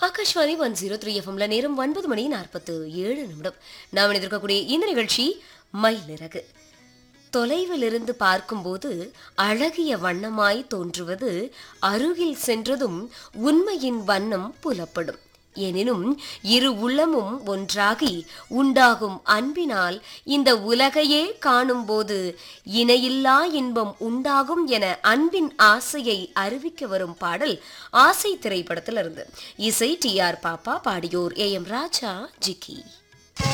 Akashvani one zero three எஃப்எம்ல நேரம் ஒன்பது மணி நாற்பத்து ஏழு நிமிடம் நாம் எதிர்க்கக்கூடிய இந்த நிகழ்ச்சி மயிலிறகு தொலைவிலிருந்து பார்க்கும்போது அழகிய வண்ணமாய் தோன்றுவது அருகில் சென்றதும் உண்மையின் வண்ணம் புலப்படும் எனினும் இரு உள்ளமும் ஒன்றாகி உண்டாகும் அன்பினால் இந்த உலகையே காணும்போது இணையில்லா இன்பம் உண்டாகும் என அன்பின் ஆசையை அறிவிக்க வரும் பாடல் ஆசை திரைப்படத்திலிருந்து இசை டி ஆர் பாப்பா பாடியோர் ஏ எம் ராஜா ஜிக்கி